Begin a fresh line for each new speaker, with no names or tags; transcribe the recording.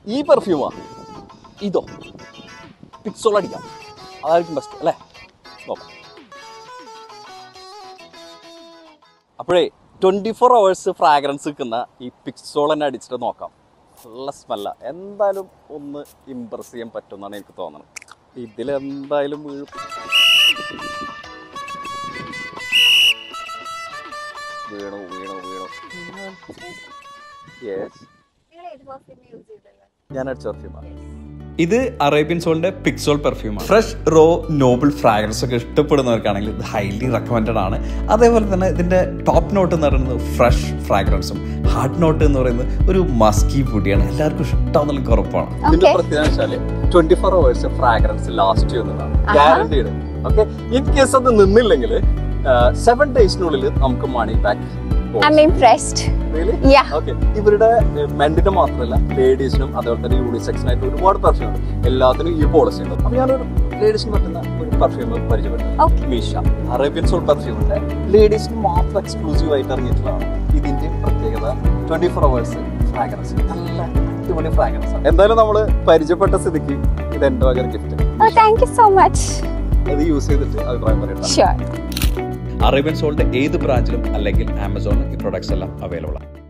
ഈ പെർഫ്യൂമാ ഇതോ പിക്സോൾ അടിക്കാം അതായിരിക്കും ബെസ്റ്റ് അല്ലേ നോക്കാം അപ്പോഴേ ട്വൻറ്റി ഫോർ അവേഴ്സ് ഫ്രാഗ്രൻസ് നിൽക്കുന്ന ഈ പിക്സോൾ തന്നെ അടിച്ചിട്ട് നോക്കാം നല്ല സ്മെല്ല എന്തായാലും ഒന്ന് ഇമ്പ്രസ് ചെയ്യാൻ പറ്റുമെന്നാണ് എനിക്ക് തോന്നുന്നത് ഇതിലെന്തായാലും വീഴും വീണു വീണു വീണു യെസ് ഞാൻ അടിച്ച പെർഫ്യൂമാണ്
ഇത് അറേബ്യൻ സോളിന്റെ പിക്സോൾ പെർഫ്യൂമാണ് ഫ്രഷ് റോ നോബിൾ ഫ്രാഗ്രൻസ് ഒക്കെ ഇഷ്ടപ്പെടുന്നവർക്കാണെങ്കിൽ ഇത് ഹൈലി റെക്കമെൻഡഡ് ആണ് അതേപോലെ തന്നെ ഇതിന്റെ ടോപ്പ് നോട്ട് എന്ന് പറയുന്നത് ഫ്രഷ് ഫ്രാഗ്രൻസും ഹാർഡ് നോട്ട് എന്ന് പറയുന്നത് ഒരു മസ്കി പൊടിയാണ് എല്ലാവർക്കും ഇഷ്ടമാണെന്നുള്ള എനിക്ക് ഉറപ്പാണ്
ഇതിന്റെ
Okay.
പ്രത്യേകത വെച്ചാല് twenty four hours fragrance last ചെയ്യുന്നതാണ് ഗ്യാരണ്ടീഡ് ഓക്കെ ഇൻ കേസ് അത് നിന്നില്ലെങ്കിൽ സെവൻ ഡേയ്സിനുള്ളിൽ നമുക്ക് money back
I'm impressed. Yeah.
Okay ഇവരുടെ മെന്റിന് മാത്രമല്ല ലേഡീസിനും അതുപോലെ തന്നെ യൂണിസെക്സിനായിട്ട് ഒരുപാട് പെർഫ്യൂം ഉണ്ട് എല്ലാത്തിനും ഈ പോളിസി ഉണ്ട് അപ്പൊ ഞാനൊരു ലേഡീസിന് പറ്റുന്ന ഒരു പെർഫ്യൂം പരിചയപ്പെട്ടു
Okay.
മീഷ അറേബ്യൻ സോൾ പെർഫ്യൂമിന്റെ ലേഡീസിന് മാത്രം എക്സ്ക്ലൂസീവ് ആയിട്ട് ഇറങ്ങിയിട്ടുള്ളതാണ് ഇതിന്റെ പ്രത്യേകത ട്വന്റി ഫോർ അവേഴ്സ് ഫ്രാഗ്രൻസ് നല്ല അടിപൊളി ഫ്രാഗ്രൻസ് ആണ് എന്തായാലും നമ്മൾ പരിചയപ്പെട്ട സ്ഥിതിക്ക് ഇത് എന്റെ വക gift
Oh, thank you so much.
അത് യൂസ് ചെയ്തിട്ട് അഭിപ്രായം പറയട്ടെ
Sure.
അറേബ്യൻ സോളിന്റെ ഏത് ബ്രാഞ്ചിലും അല്ലെങ്കിൽ ആമസോണിലും ഈ പ്രൊഡക്ട്സ് എല്ലാം അവൈലബിൾ ആണ്